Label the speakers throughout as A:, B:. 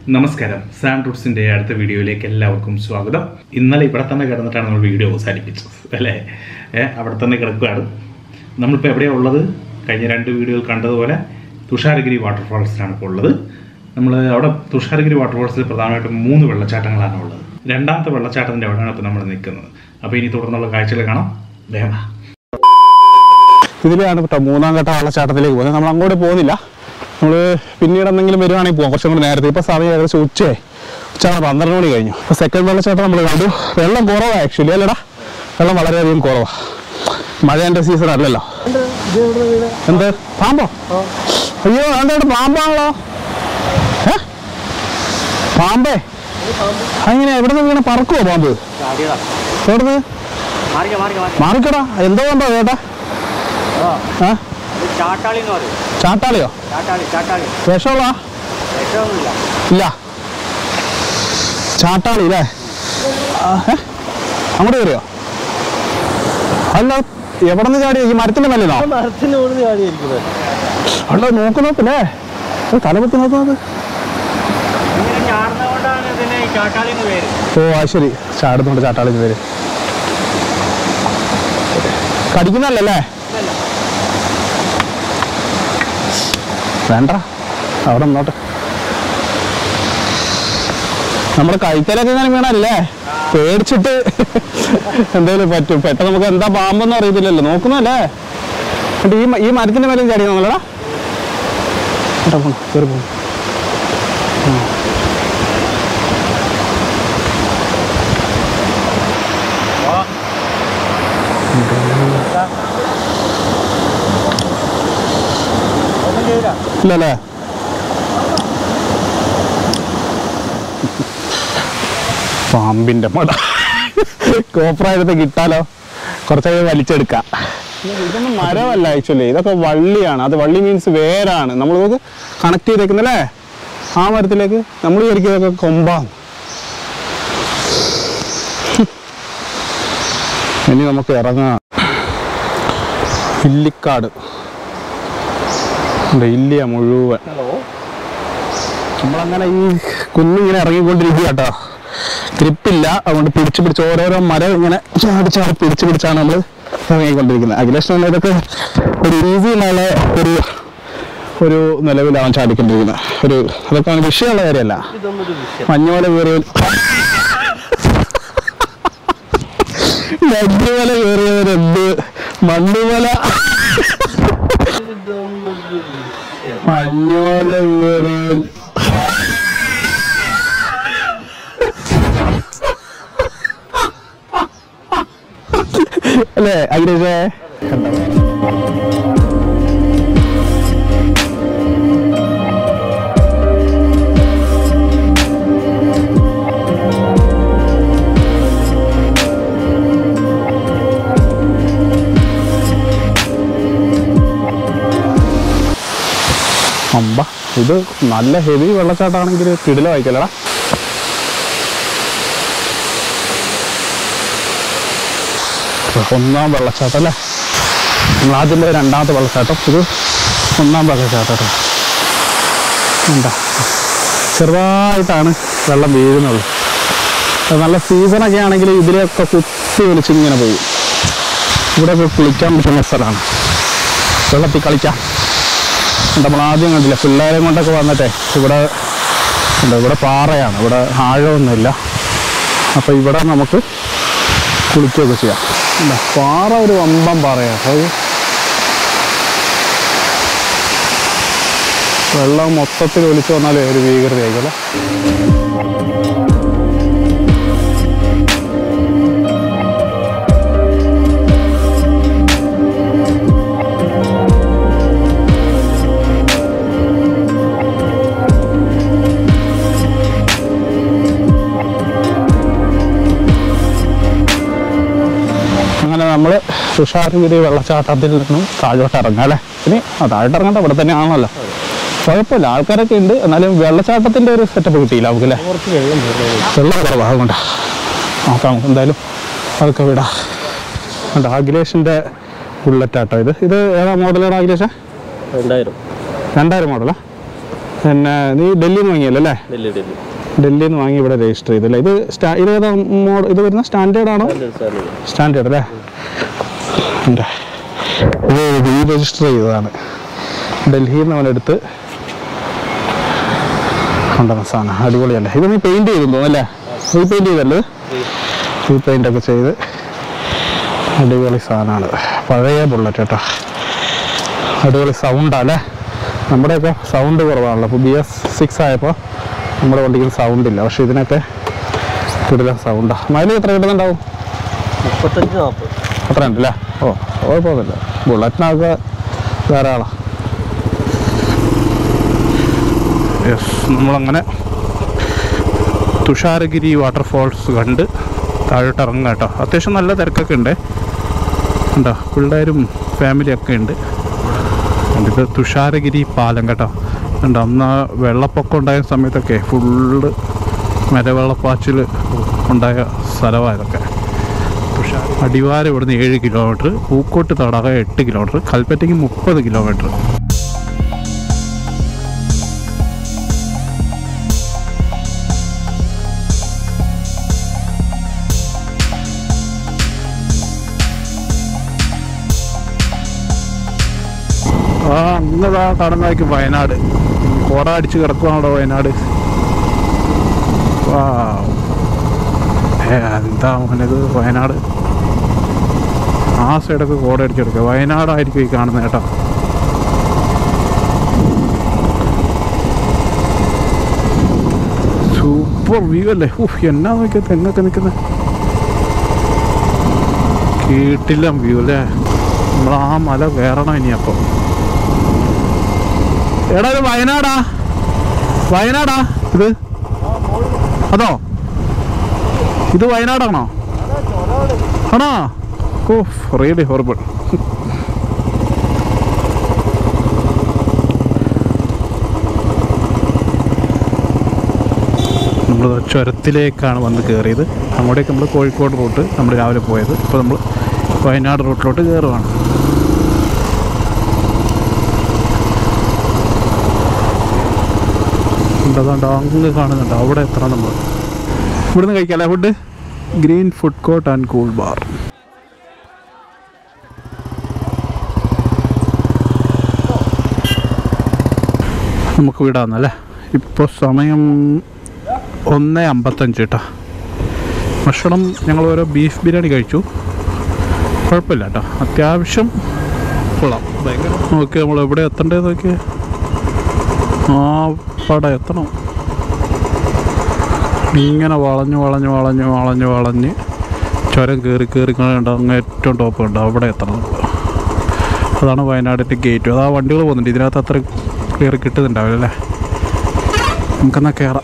A: നമസ്കാരം സാൻ റൂട്ട്സിന്റെ അടുത്ത വീഡിയോയിലേക്ക് എല്ലാവർക്കും സ്വാഗതം ഇന്നലെ ഇവിടെ തന്നെ കിടന്നിട്ടാണ് നമ്മൾ വീഡിയോ അവസാനിപ്പിച്ചത് അല്ലേ ഏ, അവിടെ തന്നെ കിടക്കുകയാണ് നമ്മളിപ്പോൾ എവിടെയാണ് ഉള്ളത് കഴിഞ്ഞ രണ്ട് വീഡിയോയിൽ കണ്ടതുപോലെ തുഷാരഗിരി വാട്ടർഫാൾസിലാണ് ഇപ്പോൾ ഉള്ളത് നമ്മൾ അവിടെ തുഷാരഗിരി വാട്ടർഫാൾസിൽ പ്രധാനമായിട്ടും മൂന്ന് വെള്ളച്ചാട്ടങ്ങളാണ് ഉള്ളത് രണ്ടാമത്തെ വെള്ളച്ചാട്ടത്തിൻ്റെ അവിടെയാണ് ഇപ്പോൾ നമ്മൾ നിൽക്കുന്നത് അപ്പോൾ ഇനി തുടർന്നുള്ള കാഴ്ചകൾ കാണാം വേമ
B: ഇതിലാണ് കേട്ടോ മൂന്നാം ഘട്ട വെള്ളച്ചാട്ടത്തിലേക്ക് പോകുന്നത് നമ്മൾ അങ്ങോട്ട് പോകുന്നില്ല നമ്മൾ പിന്നീട് എന്തെങ്കിലും വരുവാണെങ്കിൽ പോകാം കുറച്ചും കൂടി നേരത്തെ ഇപ്പോൾ സമയം ഏകദേശം ഉച്ചയായി ഉച്ച പന്ത്രണ്ട് മണി കഴിഞ്ഞു അപ്പോൾ സെക്കൻഡ് വെള്ളച്ചാട്ടം നമ്മൾ കണ്ടു വെള്ളം കുറവാണ് ആക്ച്വലി അല്ലടാ വെള്ളം വളരെയധികം കുറവാണ് മഴേൻ്റെ സീസൺ അല്ലല്ലോ എന്ത് പാമ്പോ അയ്യോ എന്തായിട്ട് പാമ്പാണല്ലോ ഏ പാമ്പേ അങ്ങനെ എവിടെ നിന്ന് വീണ പറക്കുവോ പാമ്പ് എവിടുന്ന് മാറിക്കടാ എന്തോ കണ്ടോ ചേട്ടാ ആ
C: ചാട്ടാളി എന്ന് പറയും
B: ചാട്ടാളിയോ
C: ചാട്ടാളി ചാട്ടാളി
B: വിഷമുള്ള
C: വിഷമൊന്നുമില്ല
B: ഇല്ല ചാട്ടാളി അല്ലേ ആ, ഏ? അങ്ങോട്ട് കയറിയോ അല്ല എവിടെ നിന്ന് ചാടിയോ ഈ മരത്തിന്റെ മേലെന്നോ
C: മരത്തിന് ഉള്ളിൽ ചാടിയിരിക്കുന്നത്
B: അല്ല നോക്ക് നോക്കല്ലേ തലപത്തി നോക്കുന്നത്
C: ഇങ്ങനെ ചാടുന്നതുകൊണ്ടാണ് ഇതിന് ഈ ചാട്ടാളി എന്ന് പേര്
B: ഓ ആ ശരി ചാടുന്നുണ്ട് ചാട്ടാളി എന്ന് പേര് കടിക്കുന്നല്ലേ വേണ്ട അവിടെ നിന്നോട്ടെ നമ്മുടെ കഴുത്തലൊക്കെ ഇങ്ങനെ വീണല്ലേ പേടിച്ചിട്ട് എന്തായാലും പറ്റും പെട്ടെന്ന് നമുക്ക് എന്താ പാമ്പെന്ന് അറിയത്തില്ലല്ലോ നോക്കുന്നല്ലേ എന്നിട്ട് ഈ മ- ഈ മരത്തിന്റെ മേലെ ചാടി നമ്മളടാ കേട്ടോ പോണം കയറി പോണം
C: ഒന്നും ചെയ്യില്ല
B: ഇല്ലല്ലേ പാമ്പിന്റെ മട കോപ്രായത്തെ കിട്ടാലോ കുറച്ചൊക്കെ വലിച്ചെടുക്കാം ഇതൊന്നും മരമല്ല ആക്ച്വലി ഇതൊക്കെ വള്ളിയാണ് അത് വള്ളി മീൻസ് വേരാണ് നമ്മൾ ഇതൊക്കെ കണക്ട് ചെയ്തേക്കുന്നല്ലേ ആ മരത്തിലേക്ക് നമ്മൾ ശരിക്കും ഇതൊക്കെ കൊമ്പാണ് ഇനി നമുക്ക് ഇറങ്ങാം ഇല്ലിക്കാട് ഉണ്ട്, ഇല്ലിയ മുഴുവൻ
C: ഹലോ
B: നമ്മളങ്ങനെ ഈ കുന്നിങ്ങനെ ഇറങ്ങിക്കൊണ്ടിരിക്കുക കേട്ടോ ഗ്രിപ്പില്ല അതുകൊണ്ട് പിടിച്ച് പിടിച്ച് ഓരോരോ മരം ഇങ്ങനെ ചാടി ചാടി പിടിച്ച് പിടിച്ചാണ് നമ്മൾ ഇറങ്ങിക്കൊണ്ടിരിക്കുന്നത് അഖിലേഷ് ഇതൊക്കെ ഒരു ഈസിയിലുള്ള ഒരു ഒരു നിലവിലാണ് ചാടിക്കൊണ്ടിരിക്കുന്നത് ഒരു അതൊക്കെ അവന് വിഷയമുള്ള കാര്യമല്ല
C: ഇതൊന്നൊരു വിഷയം
B: മഞ്ഞുമല കയറിയ മഞ്ഞുമല കയറിയവരെന്ത് മണ്ണുമല മഞ്ഞുമല കയറിയ അല്ലേ അഖിലേഷേ അമ്പ ഇത് നല്ല ഹെവി വെള്ളച്ചാട്ടമാണെങ്കിൽ കിടില വായിക്കല്ലടാ ഒന്നാം വെള്ളച്ചാട്ടം അല്ലേ നമ്മൾ ആദ്യം പോയ രണ്ടാമത്തെ വെള്ളച്ചാട്ടം ഇത് ഒന്നാം വെള്ളച്ചാട്ടം കേട്ടോ എന്താ ചെറുതായിട്ടാണ് വെള്ളം വീഴുന്നുള്ളൂ അത് നല്ല സീസണൊക്കെ ആണെങ്കിൽ ഇതിലെയൊക്കെ കുത്തി ഒലിച്ച് ഇങ്ങനെ പോകും ഇവിടെയൊക്കെ കുളിക്കാൻ പറ്റുന്ന സ്ഥലമാണ് വെള്ളത്തിൽ കളിക്കാം നമ്മൾ ആദ്യം കണ്ടില്ല പിള്ളേരെ കൊണ്ടൊക്കെ വന്നിട്ടേ ഇവിടെ ഉണ്ട് ഇവിടെ പാറയാണ് ഇവിടെ ആഴമൊന്നുമില്ല അപ്പോൾ ഇവിടെ നമുക്ക് കുളിക്കുകയൊക്കെ ചെയ്യാം എന്താ പാറ ഒരു വമ്പം പാറയാണ് അത് വെള്ളം മൊത്തത്തിൽ ഒലിച്ചു വന്നാലേ ഒരു ഭീകരതയായിരിക്കും അല്ലേ അങ്ങനെ നമ്മൾ തുഷാരഗിരി വെള്ളച്ചാട്ടത്തിൽ നിന്നും താഴോട്ട് ഇറങ്ങാം അല്ലേ ഇനി ആ താഴോട്ട് ഇറങ്ങണ്ട ഇവിടെ തന്നെ ആണല്ലോ കുഴപ്പമില്ല ആൾക്കാരൊക്കെ ഉണ്ട് എന്നാലും വെള്ളച്ചാട്ടത്തിന്റെ ഒരു സെറ്റപ്പ് കിട്ടിയില്ല നമുക്ക് അല്ലേ
C: കുറച്ച് വെള്ളം
B: വെള്ളം കുറവാ അതുകൊണ്ടാ നോക്കാം നമുക്ക് എന്തായാലും അതൊക്കെ വിടാം കണ്ട അഖിലേഷിന്റെ ബുള്ളറ്റാട്ടോ ഇത് ഇത് ഏതാ മോഡലാണ് അഖിലേഷ
C: രണ്ടായിരം
B: രണ്ടായിരം മോഡലാ പിന്നെ നീ ഡൽഹിയിൽ നിന്ന് വാങ്ങിയല്ലോ അല്ലേ
C: ഡൽഹി ഡൽഹി
B: ഡൽഹിയിൽ നിന്ന് വാങ്ങി ഇവിടെ രജിസ്റ്റർ ചെയ്തല്ലേ ഇത് സ്റ്റാ ഇത് ഏതാ മോഡ് ഇത് വരുന്ന സ്റ്റാൻഡേർഡ് ആണോ സ്റ്റാൻഡേർഡ് അല്ലേ ഉണ്ട്. ഇത് റീ രജിസ്റ്റർ ചെയ്തതാണ് ഡൽഹിയിൽ നിന്ന് അവനെടുത്ത് കൊണ്ടുവന്ന സാധനം അടിപൊളിയല്ലേ ഇത് നീ പെയിന്റ് ചെയ്തു തോന്നല്ലേ റീ പെയിന്റ് ചെയ്തല്ലേ റീ പെയിന്റ് ഒക്കെ ചെയ്ത് അടിപൊളി സാധനമാണ് പഴയ ബുള്ളറ്റ് കേട്ടോ അടിപൊളി സൗണ്ടാ അല്ലേ നമ്മുടെയൊക്കെ സൗണ്ട് കുറവാണല്ലോ അപ്പോൾ ബി എസ് സിക്സ് ആയപ്പോൾ നമ്മുടെ വണ്ടിക്ക് സൗണ്ട് ഇല്ല പക്ഷെ ഇതിനൊക്കെ കൂടുതൽ സൗണ്ടാ മൈലേജ് എത്ര കിട്ടുന്നുണ്ടാവും
C: മുപ്പത്തഞ്ച് നാൽപ്പത്
B: അത്ര ഉണ്ടല്ലേ ഓ കുഴപ്പമൊന്നുമില്ല ബുള്ളറ്റിനൊക്കെ ധാരാളം യെസ് നമ്മളങ്ങനെ തുഷാരഗിരി വാട്ടർഫോൾസ് കണ്ട് താഴോട്ട് ഇറങ്ങുക കേട്ടോ അത്യാവശ്യം നല്ല തിരക്കൊക്കെ ഉണ്ട് ഉണ്ടോ പിള്ളേരും ഫാമിലിയൊക്കെ ഉണ്ട് ഇത് തുഷാരഗിരി പാലം കേട്ടോ ഉണ്ട് അന്ന് ആ വെള്ളപ്പൊക്കം ഉണ്ടായ സമയത്തൊക്കെ ഫുള്ള് മരവെള്ളപ്പാച്ചിൽ ഉണ്ടായ സ്ഥലമാണ് ഇതൊക്കെ തുഷാര അടിവാരം ഇവിടുന്ന് ഏഴ് കിലോമീറ്റർ പൂക്കോട്ട് തടാകം എട്ട് കിലോമീറ്റർ കൽപ്പറ്റയ്ക്ക് മുപ്പത് കിലോമീറ്റർ ആ അങ്ങതാ കാണുന്നതായിരിക്കും വയനാട് കോട അടിച്ച് കിടക്കുവാണോ വയനാട് വാ ഏ എന്താ മോനത് വയനാട് ആ സൈഡൊക്കെ കോട അടിച്ചെടുക്കുക വയനാടായിരിക്കും ഈ കാണുന്നത് കേട്ടോ സൂപ്പർ വ്യൂ അല്ലേ ഊഹ് എന്നാ നോക്കിയ തെങ്ങൊക്കെ നിൽക്കുന്നത് കേട്ടില്ല വ്യൂ അല്ലേ നമ്മൾ ആ മല കയറണം ഇനി അപ്പം എടാ ഇത് വയനാടാ വയനാടാ ഇത് അതോ ഇത് വയനാടാണോ ആണോ ഓ റിയലി ഹോറിബിൾ നമ്മൾ ചുരത്തിലേക്കാണ് വന്ന് കയറിയത് അങ്ങോട്ടേക്ക് നമ്മൾ കോഴിക്കോട് റൂട്ട് നമ്മൾ രാവിലെ പോയത് ഇപ്പോൾ നമ്മൾ വയനാട് റൂട്ടിലോട്ട് കയറുവാണ് ഉണ്ടതാണ്ട് അങ്ങ് കാണുന്നുണ്ട് അവിടെ എത്തണം നമ്മൾ ഇവിടുന്ന് കഴിക്കാല്ലേ food green food court and cool bar നമുക്ക് വിടാന്നല്ലേ ഇപ്പോൾ സമയം ഒന്ന് അമ്പത്തഞ്ച് കേട്ടോ ഭക്ഷണം ഞങ്ങൾ ഓരോ ബീഫ് ബിരിയാണി കഴിച്ചു കുഴപ്പമില്ല കേട്ടോ അത്യാവശ്യം കൊള്ളാം ഭയങ്കര നോക്കി നമ്മൾ എവിടെ എത്തേണ്ടത് നോക്കി ആ പടം എത്തണം ഇങ്ങനെ വളഞ്ഞ് വളഞ്ഞ് വളഞ്ഞ് വളഞ്ഞ് വളഞ്ഞ് ചുരം കയറി കയറി കണ്ട് അങ്ങ് ഏറ്റവും ടോപ്പ് ഉണ്ട് അവിടെ എത്തണം നമ്മൾ അതാണ് വയനാടിൻ്റെ ഗേറ്റ് അത് ആ വണ്ടികൾ പോകുന്നുണ്ട് ഇതിനകത്ത് അത്ര ക്ലിയർ കിട്ടുന്നുണ്ടാവില്ല അല്ലേ നമുക്കെന്നാൽ കയറാം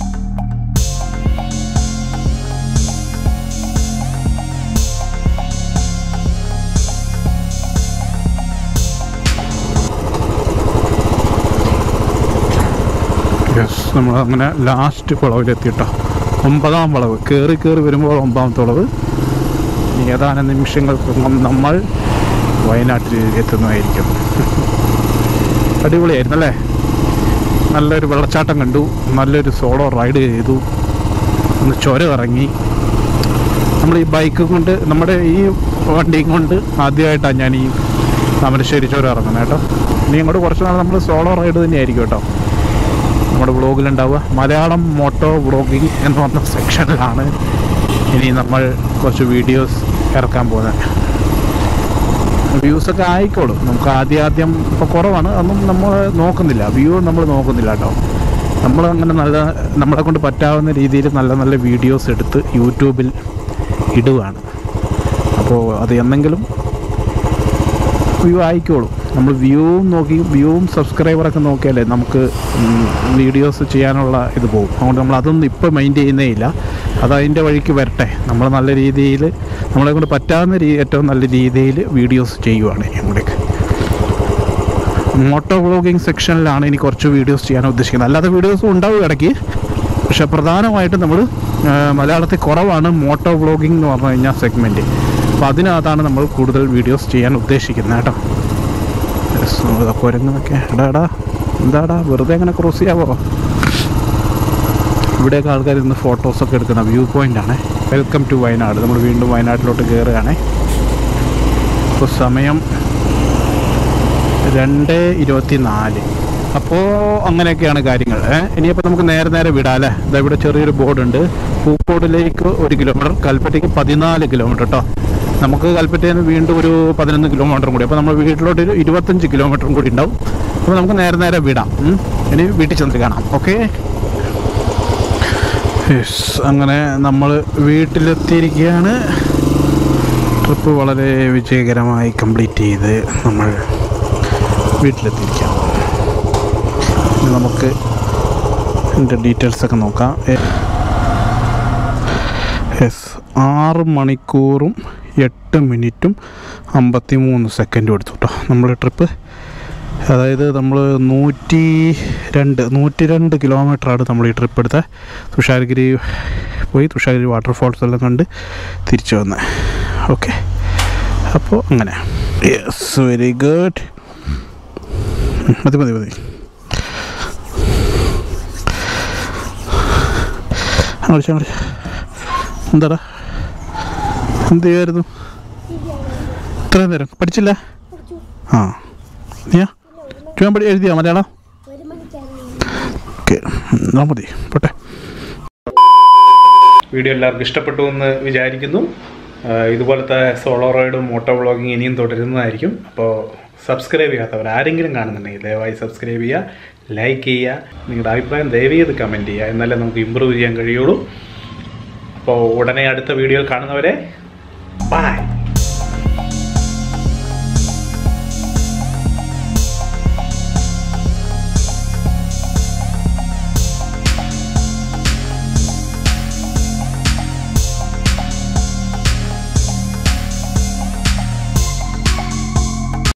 B: യെസ് നമ്മൾ അങ്ങനെ ലാസ്റ്റ് വളവിലെത്തിയിട്ടോ ഒമ്പതാം വളവ് കയറി കയറി വരുമ്പോൾ ഒമ്പതാമത്തെ വളവ് ഇനി ഏതാനും നിമിഷങ്ങൾക്കൊന്നും നമ്മൾ വയനാട്ടിൽ എത്തുന്നതായിരിക്കും അടിപൊളിയായിരുന്നു അല്ലേ നല്ലൊരു വെള്ളച്ചാട്ടം കണ്ടു നല്ലൊരു സോളോ റൈഡ് ചെയ്തു ഒന്ന് ചുരം ഇറങ്ങി നമ്മൾ ഈ ബൈക്ക് കൊണ്ട് നമ്മുടെ ഈ വണ്ടിയും കൊണ്ട് ആദ്യമായിട്ടാണ് ഞാൻ ഈ താമരശ്ശേരി ചുരം ഇറങ്ങുന്നത് കേട്ടോ ഇനി അങ്ങോട്ട് കുറച്ച് നാൾ നമ്മൾ സോളോ റൈഡ് തന്നെയായിരിക്കും കേട്ടോ നമ്മുടെ വ്ളോഗിലുണ്ടാവുക മലയാളം മോട്ടോ വ്ളോഗിങ് എന്ന് പറഞ്ഞ സെക്ഷനിലാണ് ഇനി നമ്മൾ കുറച്ച് വീഡിയോസ് ഇറക്കാൻ പോകുന്നത് വ്യൂസൊക്കെ ആയിക്കോളും നമുക്ക് ആദ്യം ആദ്യം ഇപ്പോൾ കുറവാണ് അതൊന്നും നമ്മൾ നോക്കുന്നില്ല വ്യൂ നമ്മൾ നോക്കുന്നില്ല കേട്ടോ നമ്മൾ അങ്ങനെ നല്ല നമ്മളെ കൊണ്ട് പറ്റാവുന്ന രീതിയിൽ നല്ല നല്ല വീഡിയോസ് എടുത്ത് യൂട്യൂബിൽ ഇടുകയാണ് അപ്പോൾ അത് എന്നെങ്കിലും വ്യൂ ആയിക്കോളും നമ്മൾ വ്യൂവും നോക്കി വ്യൂവും സബ്സ്ക്രൈബറൊക്കെ നോക്കിയാലേ നമുക്ക് വീഡിയോസ് ചെയ്യാനുള്ള ഇത് പോകും അതുകൊണ്ട് നമ്മൾ അതൊന്നും ഇപ്പോൾ മൈൻഡ് ചെയ്യുന്നേ ഇല്ല അത് അതിൻ്റെ വഴിക്ക് വരട്ടെ നമ്മൾ നല്ല രീതിയിൽ നമ്മളെ കൊണ്ട് പറ്റാവുന്ന രീ ഏറ്റവും നല്ല രീതിയിൽ വീഡിയോസ് ചെയ്യുവാണ് ഇനി അങ്ങോട്ടേക്ക് മോട്ടോ വ്ളോഗിങ് സെക്ഷനിലാണ് ഇനി കുറച്ച് വീഡിയോസ് ചെയ്യാൻ ഉദ്ദേശിക്കുന്നത് അല്ലാത്ത വീഡിയോസും ഉണ്ടാവും ഇടയ്ക്ക് പക്ഷെ പ്രധാനമായിട്ടും നമ്മൾ മലയാളത്തിൽ കുറവാണ് മോട്ടോ വ്ളോഗിങ് എന്ന് പറഞ്ഞു കഴിഞ്ഞാൽ സെഗ്മെൻറ്റ് അപ്പോൾ അതിനകത്താണ് നമ്മൾ കൂടുതൽ വീഡിയോസ് ചെയ്യാൻ ഉദ്ദേശിക്കുന്നത് കേട്ടോ യെസ്, കുരങ്ങ് നോക്കിയാ എടാ എടാ എന്താടാ വെറുതെ അങ്ങനെ ക്രോസ് ചെയ്യാവോ ഇവിടെയൊക്കെ ആൾക്കാർ ഇന്ന് ഫോട്ടോസൊക്കെ എടുക്കുന്ന വ്യൂ പോയിന്റ് ആണ് വെൽക്കം ടു വയനാട് നമ്മൾ വീണ്ടും വയനാട്ടിലോട്ട് കയറുകയാണ് ഇപ്പോൾ സമയം രണ്ട് ഇരുപത്തി നാല് അപ്പോൾ അങ്ങനെയൊക്കെയാണ് കാര്യങ്ങൾ ഏ? ഇനിയിപ്പോൾ നമുക്ക് നേരെ നേരെ വിടാം അല്ലേ ഇതാ ഇവിടെ ചെറിയൊരു ബോർഡുണ്ട് പൂക്കോടിലേക്ക് ഒരു കിലോമീറ്റർ കൽപ്പറ്റയ്ക്ക് പതിനാല് കിലോമീറ്റർ കേട്ടോ നമുക്ക് കൽപ്പറ്റയിൽ നിന്ന് വീണ്ടും ഒരു പതിനൊന്ന് കിലോമീറ്ററും കൂടി അപ്പോൾ നമ്മൾ വീട്ടിലോട്ട് ഒരു ഇരുപത്തഞ്ച് കിലോമീറ്ററും കൂടി ഉണ്ടാവും അപ്പോൾ നമുക്ക് നേരെ നേരെ വിടാം ഉം. ഇനി വീട്ടിൽ ചെന്നിട്ട് കാണാം ഓക്കെ യെസ് അങ്ങനെ നമ്മൾ വീട്ടിലെത്തിയിരിക്കുകയാണ് ട്രിപ്പ് വളരെ വിജയകരമായി കംപ്ലീറ്റ് ചെയ്ത് നമ്മൾ വീട്ടിലെത്തിയിരിക്കാം ഇനി നമുക്ക് എൻ്റെ ഡീറ്റെയിൽസ് ഒക്കെ നോക്കാം യെസ് ആറ് മണിക്കൂറും എട്ട് മിനിറ്റും അമ്പത്തി മൂന്ന് സെക്കൻഡും എടുത്തു കേട്ടോ നമ്മൾ ട്രിപ്പ് അതായത് നമ്മൾ നൂറ്റി രണ്ട് നൂറ്റി രണ്ട് കിലോമീറ്ററാണ് നമ്മൾ ഈ ട്രിപ്പ് എടുത്ത തുഷാരഗിരി പോയി തുഷാരഗിരി വാട്ടർഫോൾസ് എല്ലാം കണ്ട് തിരിച്ചു വന്നത് ഓക്കെ അപ്പോൾ അങ്ങനെ യെസ് വെരി ഗുഡ് മതി മതി മതി അങ്ങോട്ട് അങ്ങോട്ട് എന്താടാ എന്ത് ചെയ്യുമായിരുന്നു ഇത്രയും നേരം പഠിച്ചില്ല ആ നീയാ ചുവൻ പഠി എഴുതിയാ മലയാളം ഓക്കെ എന്നാ മതി പോട്ടെ
A: വീഡിയോ എല്ലാവർക്കും ഇഷ്ടപ്പെട്ടു എന്ന് വിചാരിക്കുന്നു ആ, ഇതുപോലത്തെ സോളോ റൈഡും മോട്ടോ വ്ളോഗിങ് ഇനിയും തുടരുന്നതായിരിക്കും അപ്പോൾ സബ്സ്ക്രൈബ് ചെയ്യാത്തവർ ആരെങ്കിലും കാണുന്നുണ്ടെങ്കിൽ ദയവായി സബ്സ്ക്രൈബ് ചെയ്യുക ലൈക്ക് ചെയ്യുക നിങ്ങളുടെ അഭിപ്രായം ദയവ് ചെയ്ത് കമൻറ്റ് ചെയ്യുക എന്നാലേ നമുക്ക് ഇമ്പ്രൂവ് ചെയ്യാൻ കഴിയുള്ളൂ അപ്പോൾ ഉടനെ അടുത്ത വീഡിയോയിൽ കാണുന്നവരെ ബൈ